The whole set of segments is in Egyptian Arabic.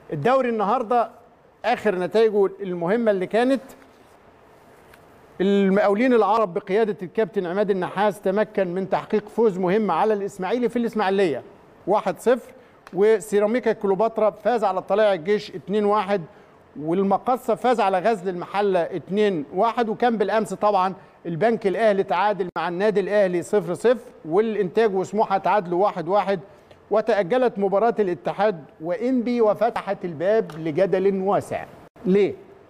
الدوري النهارده اخر نتائجه المهمه اللي كانت المقاولين العرب بقياده الكابتن عماد النحاس تمكن من تحقيق فوز مهم على الاسماعيلي في الاسماعيليه 1-0 وسيراميكا كليوباترا فاز على طلائع الجيش 2-1 والمقصه فاز على غزل المحله 2-1 وكان بالامس طبعا البنك الاهلي تعادل مع النادي الاهلي 0-0 والانتاج وسموحه تعادلوا 1-1 وتاجلت مباراه الاتحاد وانبي وفتحت الباب لجدل واسع ليه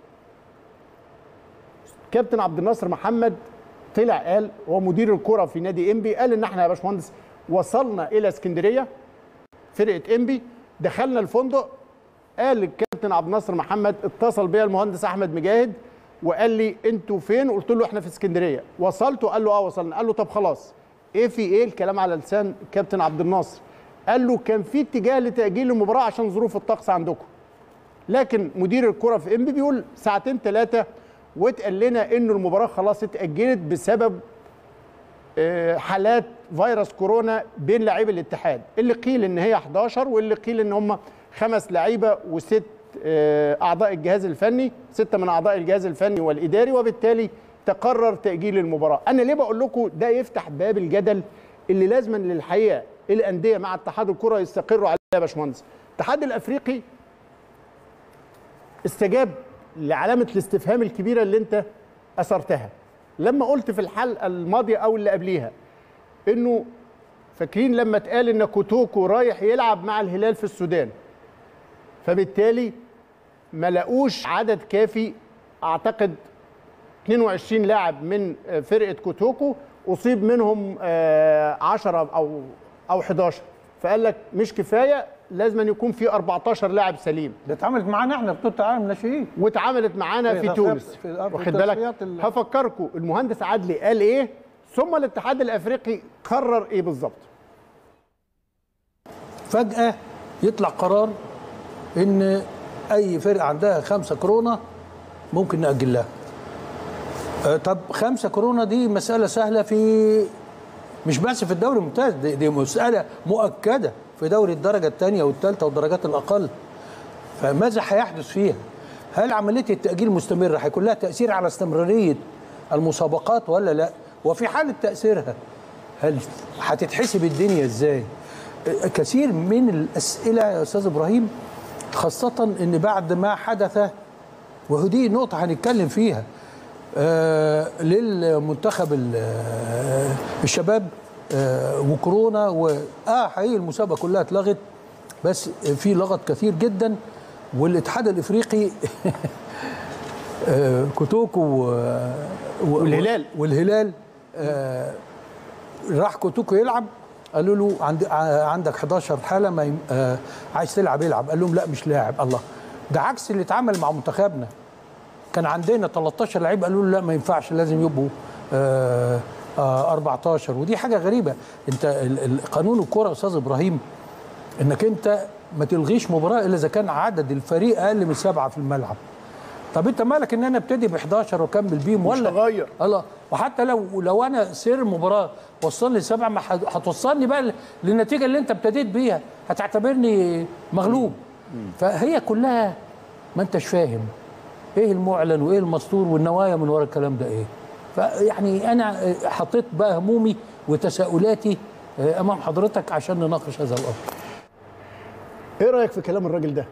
كابتن عبد الناصر محمد طلع قال هو مدير الكره في نادي انبي قال ان احنا يا باشمهندس وصلنا الى اسكندريه فرقه انبي دخلنا الفندق قال الكابتن عبد الناصر محمد اتصل بيا المهندس احمد مجاهد وقال لي انتوا فين قلت له احنا في اسكندريه وصلتوا قال له اه وصلنا قال له طب خلاص ايه في ايه الكلام على لسان الكابتن عبد الناصر قال له كان في اتجاه لتاجيل المباراه عشان ظروف الطقس عندكم لكن مدير الكره في انبي بيقول ساعتين ثلاثه واتقال لنا انه المباراه خلاص اتاجلت بسبب آه، حالات فيروس كورونا بين لاعبي الاتحاد اللي قيل ان هي 11 واللي قيل ان هم خمس لعيبه وست آه، اعضاء الجهاز الفني سته من اعضاء الجهاز الفني والاداري وبالتالي تقرر تاجيل المباراه انا ليه بقول لكم ده يفتح باب الجدل اللي لازما للحقيقه الانديه مع اتحاد الكره يستقروا عليه يا باشمهندس الاتحاد الافريقي استجاب لعلامه الاستفهام الكبيره اللي انت اثرتها لما قلت في الحلقه الماضيه او اللي قبليها انه فاكرين لما اتقال ان كوتوكو رايح يلعب مع الهلال في السودان فبالتالي ما لقوش عدد كافي اعتقد 22 لاعب من فرقه كوتوكو اصيب منهم آه، 10 او او 11 فقال لك مش كفايه لازم أن يكون في 14 لاعب سليم ده اتعملت معانا احنا بطوله العالم ناشئين واتعملت معانا في في تصفيات- تونس في الأرض- واخد بالك التصفيات ال- هفكركم المهندس عدلي قال ايه ثم الاتحاد الافريقي قرر ايه بالظبط فجاه يطلع قرار ان اي فرقه عندها خمسه كورونا ممكن ناجل لها آه، طب خمسه كورونا دي مساله سهله في مش بس في الدوري الممتاز دي, دي مساله مؤكده في دوري الدرجه الثانيه والثالثه والدرجات الاقل فماذا هيحدث فيها؟ هل عمليه التاجيل مستمره هيكون لها تاثير على استمراريه المسابقات ولا لا؟ وفي حاله تاثيرها هل هتتحسب الدنيا ازاي؟ كثير من الاسئله يا استاذ ابراهيم خاصه ان بعد ما حدث وهدي نقطه هنتكلم فيها آه للمنتخب ال- آه، الشباب آه وكورونا و اه حقيقي المسابقه كلها اتلغت بس في لغط كثير جدا والاتحاد الافريقي آه كوتوكو و- و- والهلال. والهلال آه راح كوتوكو يلعب قالوا له عند ع- عندك 11 حاله ما يم... آه عايز تلعب يلعب قال لهم لا مش لاعب الله ده عكس اللي اتعمل مع منتخبنا كان عندنا 13 لعيب قالوا له لا ما ينفعش لازم يبقوا آه آه 14 ودي حاجه غريبه انت ال- ال- قانون الكوره يا استاذ ابراهيم انك انت ما تلغيش مباراه الا اذا كان عدد الفريق اقل من سبعه في الملعب طب انت مالك ان انا ابتدي ب 11 واكمل بيهم مش ولا هغير. الله وحتى لو لو انا سير المباراه وصلني سبعه ما هت- هتوصلني بقى للنتيجه اللي انت ابتديت بيها هتعتبرني مغلوب فهي كلها ما انتش فاهم ايه المعلن وايه المستور والنوايا من ورا الكلام ده ايه فيعني انا حطيت بقى همومي وتساؤلاتي امام حضرتك عشان نناقش هذا الامر ايه رايك في كلام الراجل ده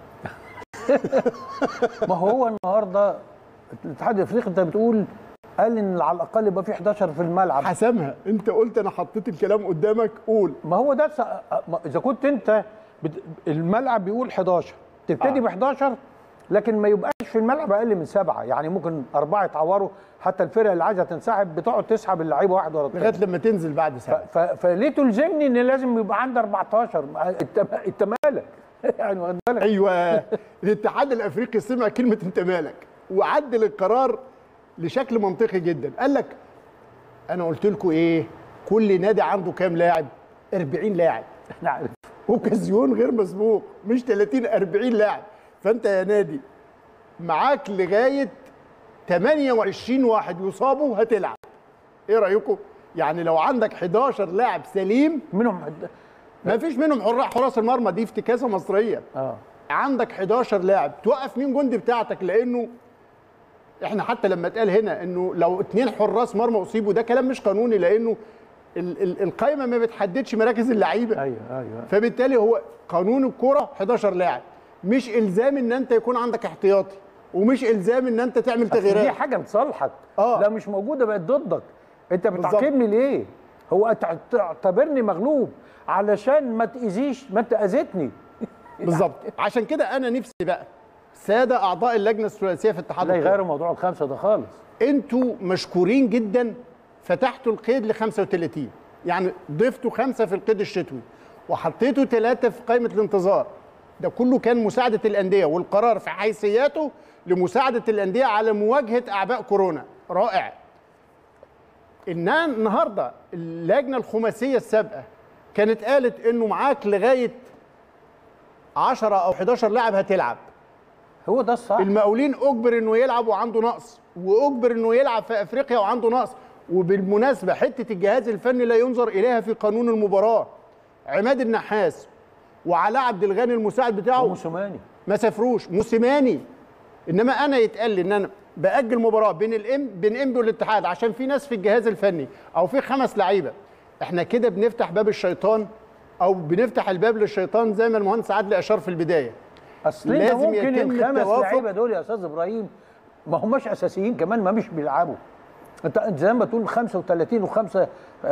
ما هو النهارده الاتحاد الافريقي انت بتقول قال ان على الاقل يبقى في 11 في الملعب حسمها انت قلت انا حطيت الكلام قدامك قول ما هو ده س- ما- اذا كنت انت بت... الملعب بيقول 11 تبتدي آه. ب 11 لكن ما يبقاش في الملعب اقل من سبعه يعني ممكن اربعه يتعوروا حتى الفرقه اللي عايزه تنسحب بتقعد تسحب اللعيبه واحد ورا الثاني لغايه لما تنزل بعد ف... ساعه ف... فليه تلزمني ان لازم يبقى عندي 14 ما- انت انت مالك يعني واخد بالك ايوه الاتحاد الافريقي سمع كلمه انت مالك وعدل القرار لشكل منطقي جدا قال لك انا قلت لكم ايه كل نادي عنده كام لاعب 40 لاعب احنا عارف اوكازيون غير مسبوق مش 30 40 لاعب فانت يا نادي معاك لغايه 28 واحد يصابوا هتلعب ايه رايكم يعني لو عندك 11 لاعب سليم منهم ما فيش منهم حراس حراس المرمى دي افتكاسه مصريه اه عندك 11 لاعب توقف مين جندي بتاعتك لانه احنا حتى لما اتقال هنا انه لو اتنين حراس مرمى اصيبوا ده كلام مش قانوني لانه ال- ال- القايمه ما بتحددش مراكز اللعيبه ايوه ايوه فبالتالي هو قانون الكرة 11 لاعب مش الزام ان انت يكون عندك احتياطي ومش الزام ان انت تعمل أصل دي تغييرات حاجه لصالحك آه. لو مش موجوده بقت ضدك انت بالظبط. بتعاقبني ليه هو تع- تعتبرني مغلوب علشان ما تاذيش ما انت اذيتني بالظبط عشان كده انا نفسي بقى ساده اعضاء اللجنه الثلاثيه في اتحاد لا الكرة يغيروا موضوع الخمسه ده خالص انتوا مشكورين جدا فتحتوا القيد ل 35 يعني ضفتوا خمسه في القيد الشتوي وحطيتوا ثلاثه في قائمه الانتظار ده كله كان مساعده الانديه والقرار في حيثياته لمساعده الانديه على مواجهه اعباء كورونا رائع انها النهارده اللجنه الخماسيه السابقه كانت قالت انه معاك لغايه 10 او 11 لاعب هتلعب هو ده الصح المقاولين اجبر انه يلعب وعنده نقص واجبر انه يلعب في افريقيا وعنده نقص وبالمناسبه حته الجهاز الفني لا ينظر اليها في قانون المباراه عماد النحاس وعلاء عبد الغني المساعد بتاعه وموسوماني ما سافروش موسيماني انما انا يتقال لي ان انا باجل مباراه بين الام بين انبي والاتحاد عشان في ناس في الجهاز الفني او في خمس لعيبه احنا كده بنفتح باب الشيطان او بنفتح الباب للشيطان زي ما المهندس عادل اشار في البدايه اصل انت لازم ممكن يتم الخمس التوافق. لعيبه دول يا استاذ ابراهيم ما هماش اساسيين كمان ما مش بيلعبوا انت انت زي ما تقول 35 وخمسه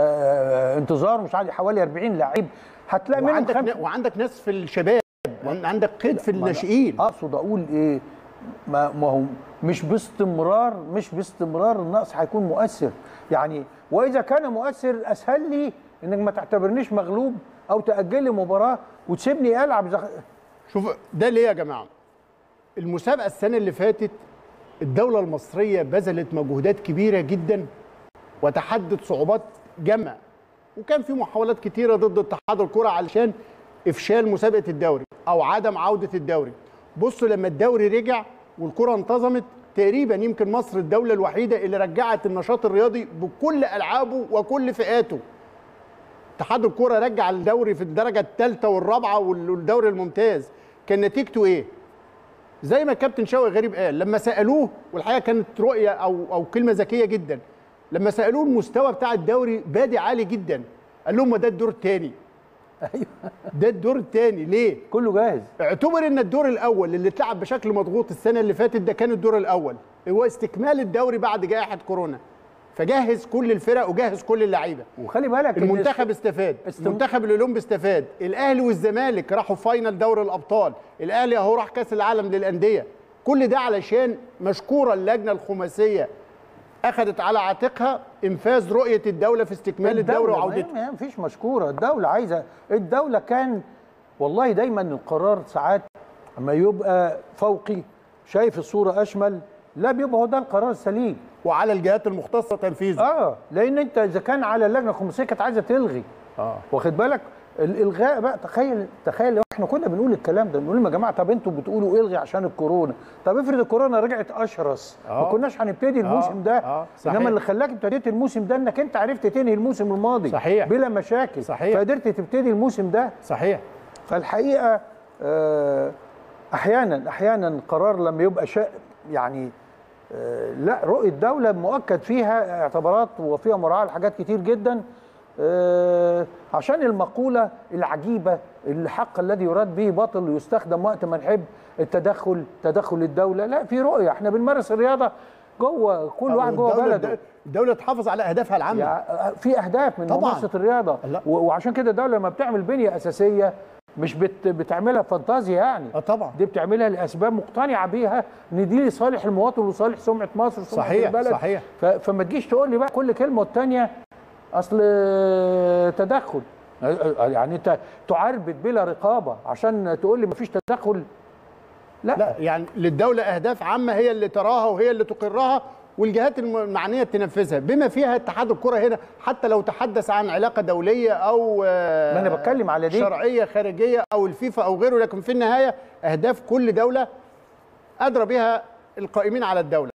آه انتظار مش عارف حوالي 40 لعيب هتلاقي منهم وعندك خمسه ن- وعندك ناس في الشباب عندك قيد في ما أنا الناشئين اقصد اقول ايه ما ما هو مش باستمرار مش باستمرار النقص هيكون مؤثر يعني واذا كان مؤثر اسهل لي انك ما تعتبرنيش مغلوب او تاجل لي مباراه وتسيبني العب زخ... شوف ده ليه يا جماعه المسابقه السنه اللي فاتت الدوله المصريه بذلت مجهودات كبيره جدا وتحدت صعوبات جامه وكان في محاولات كتيره ضد اتحاد الكره علشان افشال مسابقه الدوري او عدم عوده الدوري بصوا لما الدوري رجع والكره انتظمت تقريبا يمكن مصر الدوله الوحيده اللي رجعت النشاط الرياضي بكل العابه وكل فئاته اتحاد الكوره رجع الدوري في الدرجه الثالثه والرابعه والدوري الممتاز كان نتيجته ايه زي ما الكابتن شوقي غريب قال لما سالوه والحقيقه كانت رؤيه او او كلمه ذكيه جدا لما سالوه المستوى بتاع الدوري بادي عالي جدا قال لهم ما ده الدور الثاني ايوه ده الدور الثاني ليه كله جاهز اعتبر ان الدور الاول اللي اتلعب بشكل مضغوط السنه اللي فاتت ده كان الدور الاول هو استكمال الدوري بعد جائحه كورونا فجهز كل الفرق وجهز كل اللعيبه وخلي بالك إن المنتخب استفاد استم- المنتخب الاولمبي استفاد الاهلي والزمالك راحوا فاينل دوري الابطال الاهلي اهو راح كاس العالم للانديه كل ده علشان مشكوره اللجنه الخماسيه اخذت على عاتقها انفاذ رؤيه الدوله في استكمال الدوري الدولة وعودته ما ما فيش مشكوره الدوله عايزه الدوله كان والله دايما القرار ساعات اما يبقى فوقي شايف الصوره اشمل لا بيبقى هو ده القرار السليم وعلى الجهات المختصه تنفيذه اه لان انت اذا كان على اللجنه الخماسيه كانت عايزه تلغي اه واخد بالك الالغاء بقى تخيل تخيل لو احنا كنا بنقول الكلام ده نقول لهم يا جماعه طب انتوا بتقولوا الغي عشان الكورونا طب افرض الكورونا رجعت اشرس ما آه. كناش هنبتدي الموسم ده آه. صحيح. انما اللي خلاك ابتديت الموسم ده انك انت عرفت تنهي الموسم الماضي صحيح. بلا مشاكل صحيح. فقدرت تبتدي الموسم ده صحيح فالحقيقه آه، احيانا احيانا قرار لما يبقى شيء يعني آه، لا رؤيه دوله مؤكد فيها اعتبارات وفيها مراعاه لحاجات كتير جدا آه، عشان المقوله العجيبه الحق الذي يراد به باطل يستخدم وقت ما نحب التدخل تدخل الدوله لا في رؤيه احنا بنمارس الرياضه جوه كل واحد جوه الدولة- بلده الدوله تحافظ على اهدافها العامه يعني في اهداف من طبعاً. ممارسه الرياضه لا. و- وعشان كده الدوله لما بتعمل بنيه اساسيه مش بت بتعملها فانتازيا يعني اه طبعا دي بتعملها لاسباب مقتنعه بيها ان دي لصالح المواطن ولصالح سمعه مصر وسمعه صحيح، البلد صحيح. ف... فما تجيش تقول لي بقى كل كلمه والتانيه اصل تدخل يعني انت تعربد بلا رقابه عشان تقول لي مفيش تدخل لا, لا يعني للدولة أهداف عامة هي اللي تراها وهي اللي تقرها والجهات المعنية تنفذها بما فيها اتحاد الكرة هنا حتى لو تحدث عن علاقة دولية أو آه، ما أنا بتكلم على دي. شرعية خارجية أو الفيفا أو غيره لكن في النهاية أهداف كل دولة أدرى بها القائمين على الدولة